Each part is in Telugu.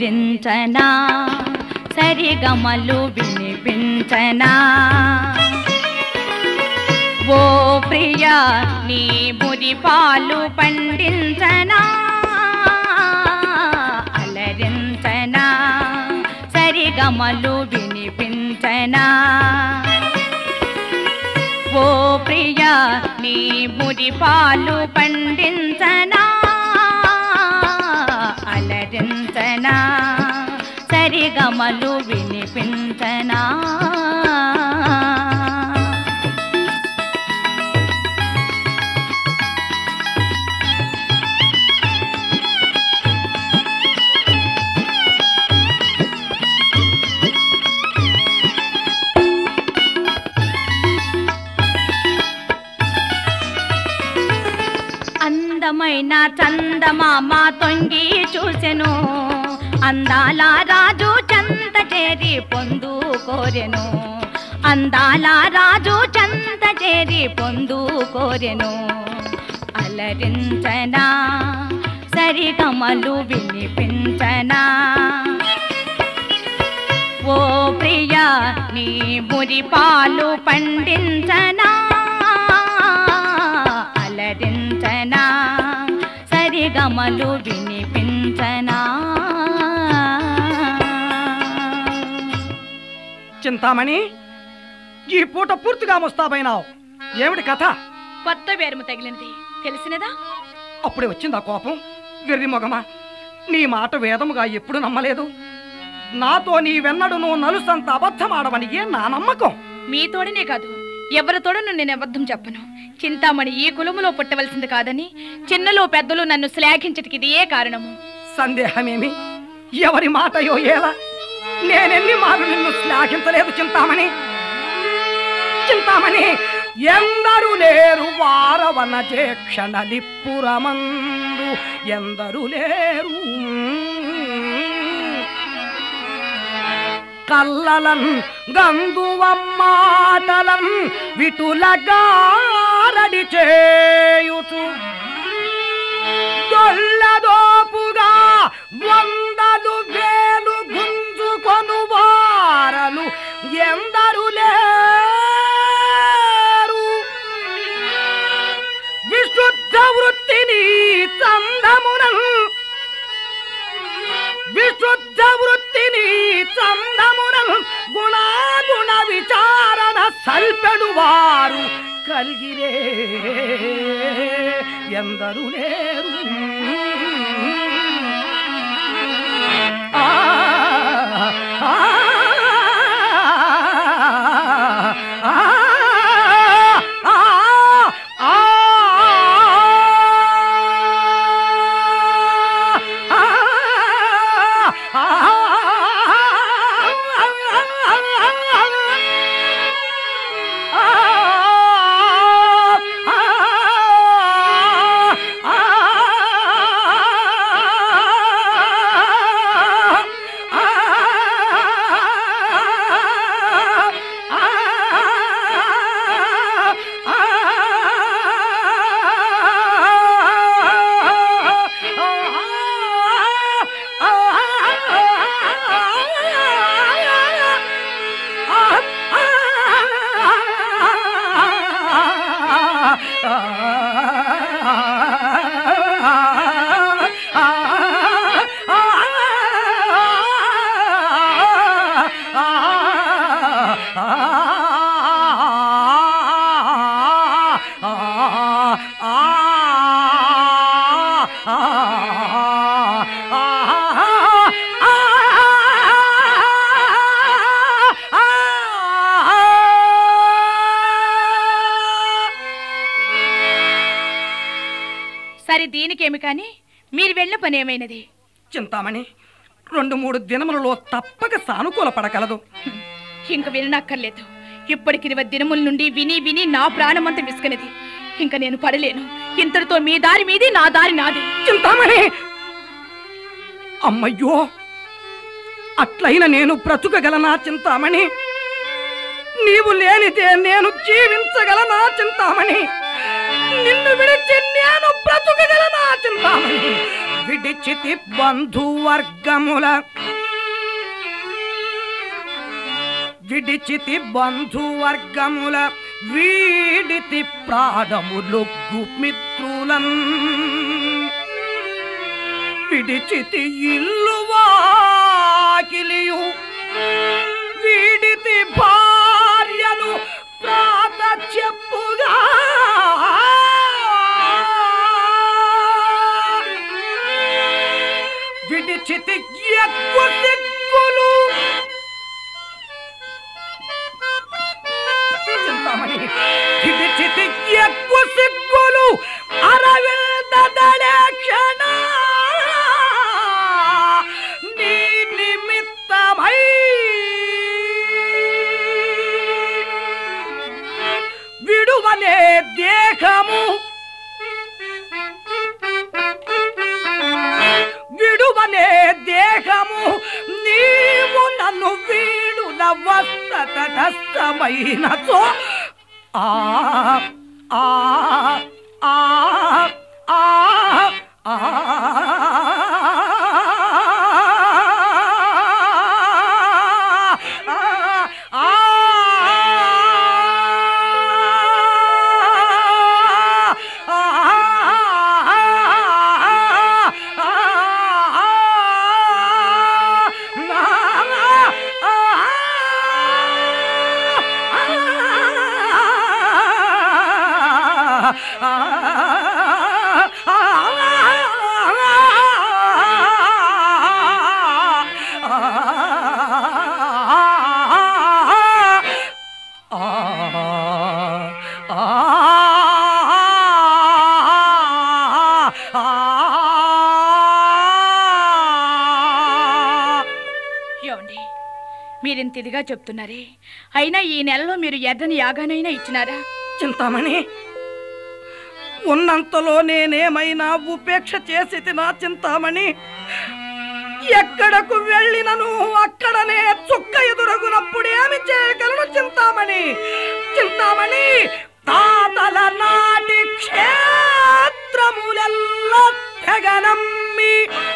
అలరించనా సరిగమలు వినిపించనా ఓ ప్రియా నీ మురి పాలు పండించనా అలరించనా సరిగమలు వినిపించనా ఓ ప్రియా నీ మురి పాలు పండించనా అలరించనా సరిగమలు వినిపించనా అందమైన చందమామ తొంగి చూసెను అందాల రాజు చంత చేరి పొందు కోరెను అందాల రాజు చంత చేరి పొందు కోరెను అలరించనా సరిగమలు వినిపించనా ఓ ప్రియా నీ మురి పాలు పండించనా అలరించనా సరిగమలు వినిపించనా చింతామణి ఈ పూట పూర్తిగా ముస్తాబైనావు ఏమిటి కథ కొత్త వేరుము తగిలినది తెలిసినదా అప్పుడే వచ్చిందా కోపం వెర్రి మొగమా నీ మాట వేదముగా ఎప్పుడు నమ్మలేదు నాతో నీ వెన్నడు నువ్వు నలుసంత అబద్ధమాడవని ఏ నా నమ్మకం మీతోడనే కాదు ఎవరితోడను నేను అబద్ధం చెప్పను చింతామణి ఈ కులములో పుట్టవలసింది కాదని చిన్నలో పెద్దలు నన్ను శ్లాఘించటికి ఇది ఏ కారణము సందేహమేమి ఎవరి మాటయో ఏలా నేనెన్ని మారు నిన్ను శ్లాఘించలేదు చింతామణి చింతామణి ఎందరు లేరు వారవన క్షణలిప్పురమందు ఎందరు లేరు కల్లలన్ గందువమ్మాటలన్ విటులగారడి చేయుచు దొల్లదోపుగా వందలు వేలు గుంజుకొను వారలు ఎందరు లేరు విశుద్ధ వృత్తిని చందమునన్ విశుద్ధ వృత్తిని చందమునన్ గుణాగుణ విచారణ సల్పెడు వారు కలిగిరే ఎందరు లేరు ఆ, ఆ, ఆ, ఆ, ఆ, సరే దీనికేమి కాని మీరు వెళ్ళిన పని ఏమైనది చింతామణి రెండు మూడు దినములలో తప్పక సానుకూల పడగలదు హ్మ్. ఇంక విననక్కర్లేదు ఇప్పటికి ఇరవై దినముల నుండి విని విని నా ప్రాణమంతా విసుకనిది ఇంక నేను పడలేను ఇంతటితో మీ దారి మీది నా దారి నాది చింతామణి అమ్మయ్యో అట్లయిన నేను బ్రతుకగలనా చింతామణి నీవు లేనిదే నేను జీవించగలనా చింతామణి నిన్ను విడిచి నేను బ్రతుకగలనా చింతామణి విడిచితి బంధువర్గముల విడిచితి బంధువర్గముల వీడితి ప్రాణములొగ్గు మిత్రులన్ విడిచితి ఇల్లు వాకిలియు వీడితి భార్యను ప్రాత చెప్పుగా విడిచితి ఎక్కువ దిక్కులు చింతామణి విడిచితి ఎక్కువ సిగ్గులు అరవిందళక్షణ నీ నిమిత్తమై విడువనే దేహము విడువనే దేహము నీవు నన్ను వీడు నవస్తటస్థమైనతో ఆ ఆ ఆ ఆ ఆ ఏమండి మీరింత ఇదిగా చెప్తున్నారే అయినా ఈ నెలలో మీరు ఎర్రని యాగానైనా ఇచ్చినారా చింతామణి ఉన్నంతలో నేనేమైనా ఉపేక్ష చేసి తినా చింతామణి ఎక్కడకు వెళ్ళినను అక్కడనే చుక్క ఎదురగునప్పుడు ఏమి చేయగలను చింతామణి చింతామణి తాతల నాటి క్షేత్రములెల్ల తెగనమ్మి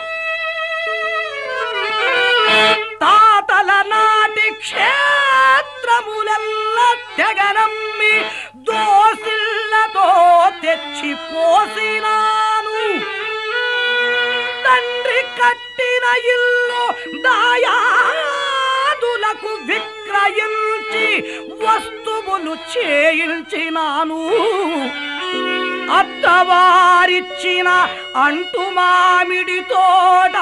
తాతల నాటి క్షేత్రములెల్ల తెగనమ్మి దోసిళ్లతో తెచ్చి పోసినాను తండ్రి కట్టిన ఇల్లు దాయాదులకు విక్రయించి వస్తువులు చేయించినాను అత్తవారిచ్చిన అంటు మామిడి తోట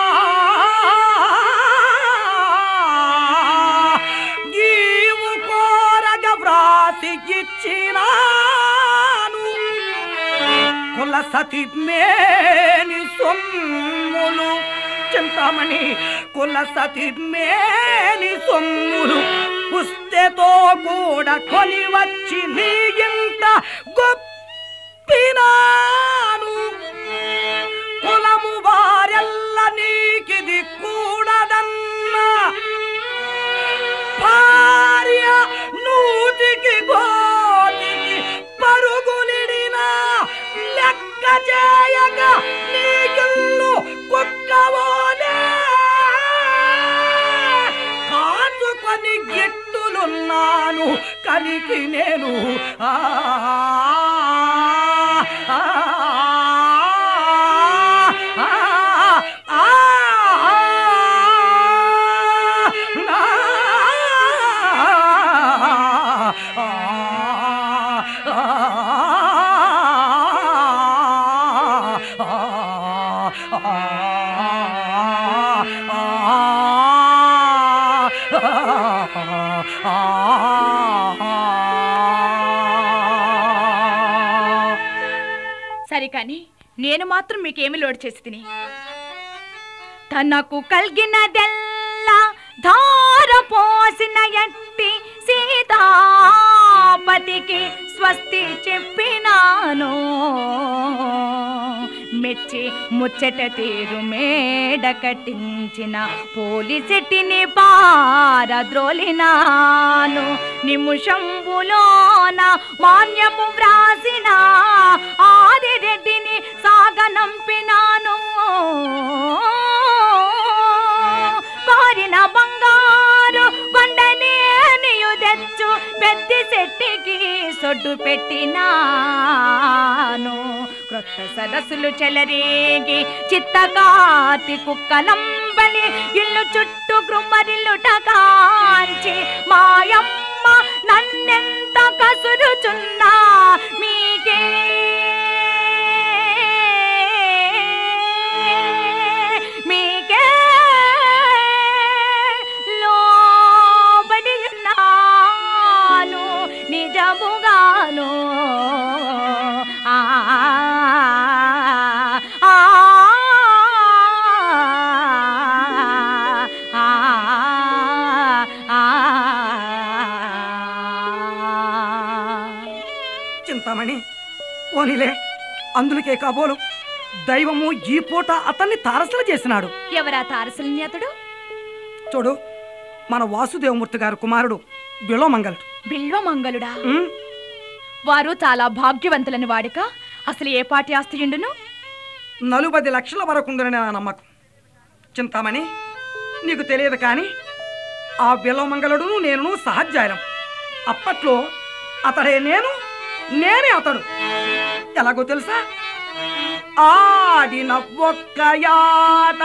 ఈవు కోరగ వ్రాసి ఇచ్చినాను కుల సతి మేని సొమ్ములు చింతామణి కుల సతి మేని సొమ్ములు పుస్తెతో కూడా కొని వచ్చి నీ ఇంట గొప్పినాను కులము వారెల్ల నీకిది కూడదన్నా భార్య నూతికి గోతికి పరుగులిడిన లెక్క చేయక నీకిల్లు కుక్కవోలే కాచుకొని గిట్టులున్నాను కలికి నేను ఆ ఆ, ఆ, ఆ, సరే కానీ నేను మాత్రం మీకేమి లోడ్ చేసి తిని తనకు కలిగినదెల్లా ధార పోసిన ఎట్టి సీతాపతికి స్వస్తి చెప్పినాను మెచ్చి ముచ్చట తీరు మేడ కట్టించిన పోలిసెట్టిని పారద్రోలినాను నిముషంబులోన మాన్యము వ్రాసిన ఆదిరెడ్డిని సాగ సాగనంపినాను కోరిన బంగారు కొండనేనియు తెచ్చు పెద్ది చెట్టికి సొడ్డు పెట్టినాను క్రొత్త సదస్సులు చెలరేగి చిత్తకాతి కుక్కలంబలి ఇల్లు చుట్టూ గ్రుమ్మరిల్లుట కాంచి మాయమ్మ నన్నెంత కసురుచున్నా మీకే మీకే లోబడి ఉన్నాను నిజముగాను ఆ ఆ చింతామణి పోనీలే అందులకే కాబోలు దైవము ఈ పూట అతన్ని తారసలు చేసినాడు ఎవరా తారసలని అతడు చూడు మన వాసుదేవమూర్తి గారి కుమారుడు బిలోమంగళుడు బిల్వమంగళుడా ఉమ్, వారు చాలా భాగ్యవంతులని వాడిక అసలు ఏ పాటి ఆస్తియుండును నలుబది లక్షల వరకు ఉందని నా నమ్మకం చింతామణి నీకు తెలియదు కానీ ఆ బిలోమంగళుడు నేను సహజాయం అప్పట్లో అతడే నేను నేనే అతడు ఎలాగో తెలుసా ఆడిన ఒక్కయాట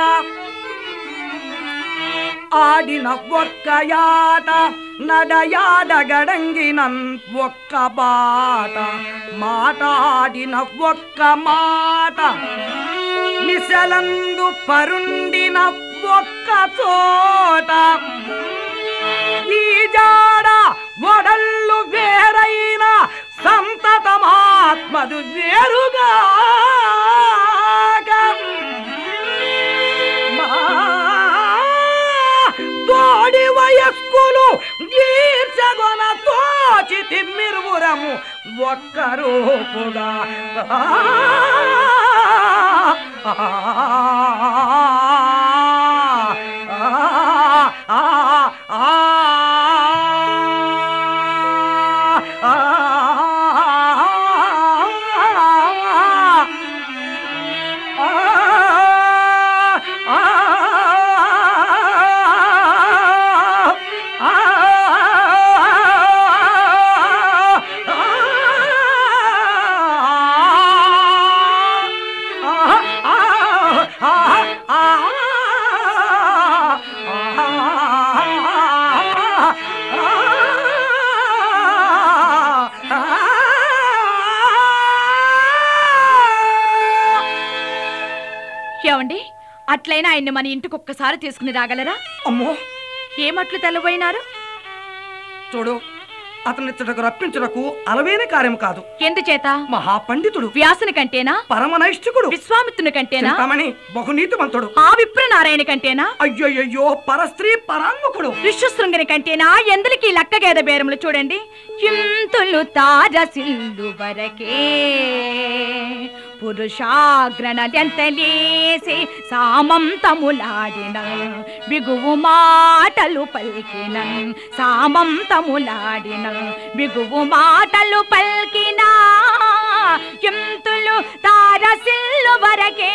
ఆడిన ఒక్కయాట నడయాడగడంగినన్ ఒక్క బాట మాటాడిన ఒక్క మాట మిసలందు పరుండిన ఒక్క చోట ఈ జాడ వడల్లు వేరైన సంతతమాత్మదు వేరుగా తోడి వయస్కులు ఈర్చగొన తోచి తిమ్మిరువురము ఒక్కరూపుగా ఏమండి అట్లయినా ఆయన్ని మన ఇంటికి ఒక్కసారి తీసుకుని రాగలరా అమ్మో ఏమట్లు తెల్లబోయినారు చూడు అతనిచ్చటకు రప్పించుటకు అలవేని కార్యం కాదు ఎందుచేత మహాపండితుడు వ్యాసుని కంటేనా పరమనైష్ఠికుడు విశ్వామిత్రుని కంటేనా చింతామణి బహునీతిమంతుడు ఆ విప్రనారాయణ కంటేనా అయ్యయ్యో పరస్త్రీ పరాంగుకుడు ఋష్యశృంగని కంటేనా ఎందులకి లక్క గేద బేరములు చూడండి చింతులు తారసిల్లు వరకే పురుషాగ్రణలెంతలేసి సామంతములాడిన బిగువు మాటలు పలికిన సామంతములాడిన బిగువు మాటలు పలికిన చింతులు తారసిల్లు వరకే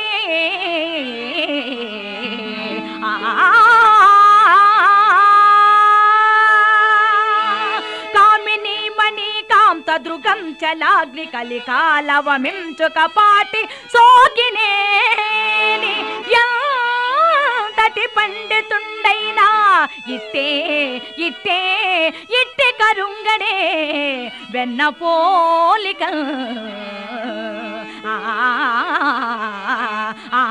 కామిని మణి కాంత దృగం చలాగ్ని కలికాలవమించుక పాటి సోకినేని ఎంతటి పండితుండైనా ఇట్టే ఇట్టే ఇట్టి కరుంగడే వెన్న పోలిక ఆ ఆ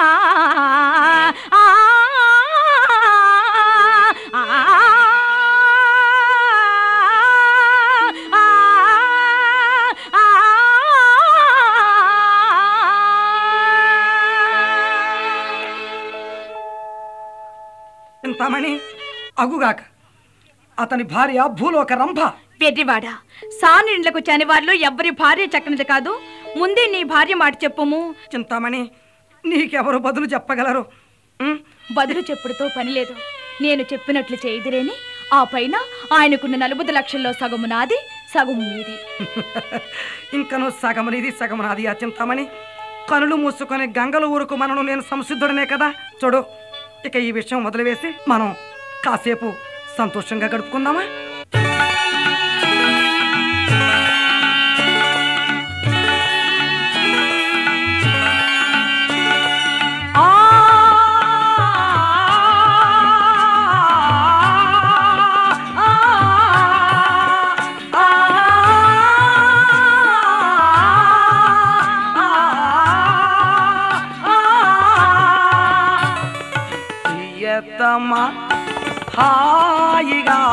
ఆ చింతామణి అగుగాక అతని భార్య భూలోక రంభ వెర్రివాడ సానిండ్లకు చనివార్లు ఎవ్వరి భార్య చక్కనిది కాదు ముందే నీ భార్య మాట చెప్పుము చింతామణి నీకెవరు బదులు చెప్పగలరు ఉం? బదులు చెప్పుడుతో పని లేదు నేను చెప్పినట్లు చేయిదిరేని ఆ పైన ఆయనకున్న నలుబది లక్షల్లో సగము నాది సగము మీది ఇంకను సగమనిది సగమనాది ఆ చింతామణి కనులు మూసుకొని గంగలు ఊరుకు మనను నేను సంసిద్ధుడనే కదా చూడు ఇక ఈ విషయం వదిలివేసి మనం కాసేపు సంతోషంగా గడుపుకుందామా ఆ ప్రియతమా హాయిగా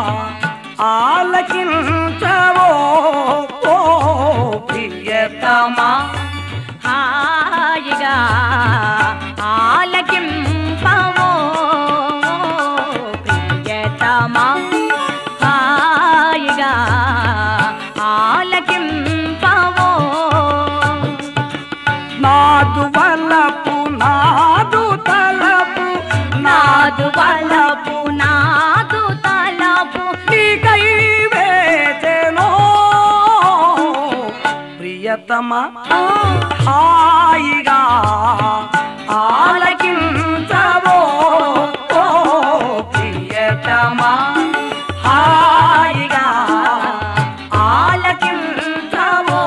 ఆలకించవో ఓ ప్రియతమా హాయిగా ఆలకింపవో ప్రియతమా హాయిగా ఆలకింపవో నాదు వలపు నాదు తలపు నాదు వలపు నాదు తలపు నీకై వేచెనో ప్రియతమా హాయిగా ఆలకించవో ఓ ప్రియతమా హాయిగా ఆలకించవో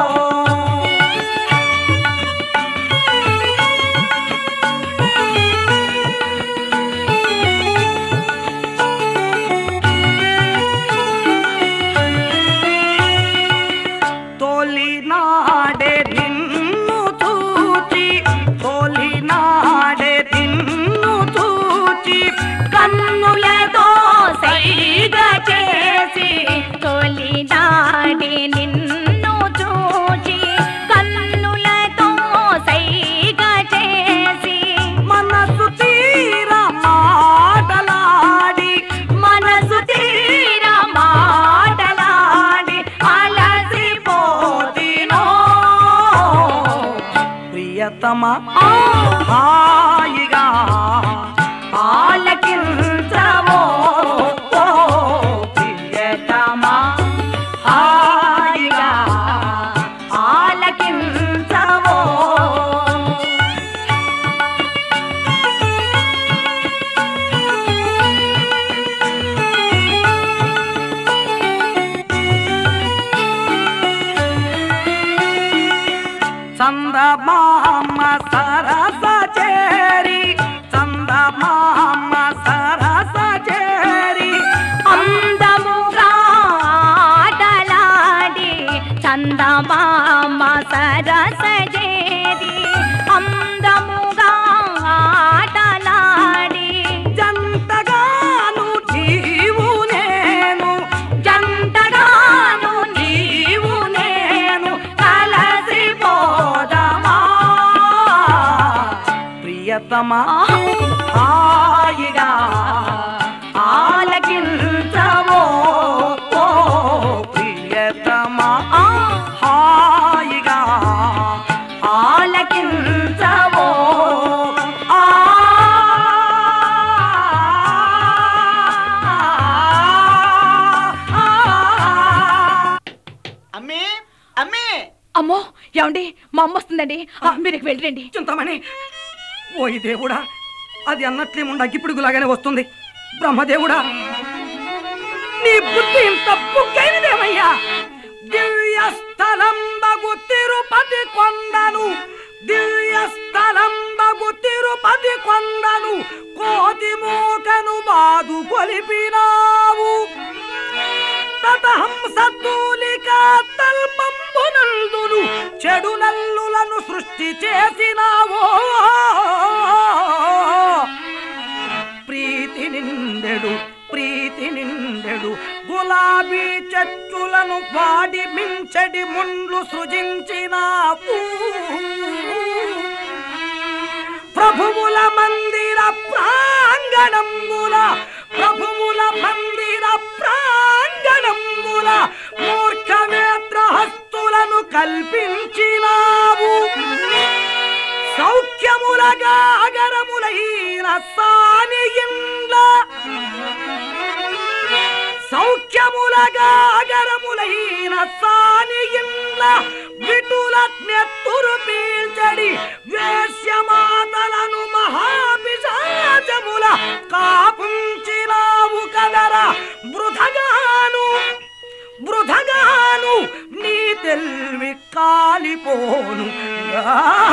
తొలినాడే నిన్ను చూచి తొలినాడే నిన్ను చూచి కన్నులతో సైగ చేసి తొలినాడి నిన్ను చూచి కన్నులతో సైగ చేసి మనసు తీర మాటలాడి మనసు తీర మాటలాడి అలసిపోతినో ప్రియతమా హాయిగా ఆలకించవో ఓ ప్రియతమా హాయిగా ఆలకించవో చందమామ సరస చేరి చందమామ సరస చేరి అందముగా ఆటలాడి చందమామ సరస చేరి అందముగా ఆటలాడి జంటగాను నీవు నేను జంటగాను నీవు నేను కలిసిపోదమా ప్రియతమా హాయిగా ఆలకించవో ఓ ప్రియతమా హాయిగా ఆలకించవో ఆ అమ్మి అమ్మి అమ్మో ఏమండి మా అమ్మ వస్తుందండి ఆ, మీరు ఇక వెళ్ళండి చింతమని ఓయ్ దేవుడా అది అన్నట్లేముండ అగ్గిపిడుగులాగానే వస్తుంది బ్రహ్మదేవుడా నీ బుద్ధి ఇంత బుగ్గైనదేమయ్యా దివ్య స్థలం బగు తిరుపతి కొండను దివ్య స్థలం బగు తిరుపతి కొండను కోతి మూకను బాదు కొలిపినావు తతహంసతూలిక తల్పంబునందును చెడు నల్లులను సృష్టి చేసినావో ప్రీతి నిందెడు ప్రీతి నిందెడు గులాబీ చెట్టులను వాడి మించడి ముండ్లు సృజించినావు ప్రభువుల మందిర ప్రాంగణముల ప్రభువుల మందిర ప్రాంగణముల మూర్ఖవేత్ర హస్తులను కల్పించినావు సౌఖ్యములగా అగరములైన సాని ఇండ్ల సౌఖ్యములగా అగరములైన సాని ఇండ్ల విటుల నెత్తురు పీల్చ వెల్వి కాలిపోను ఆ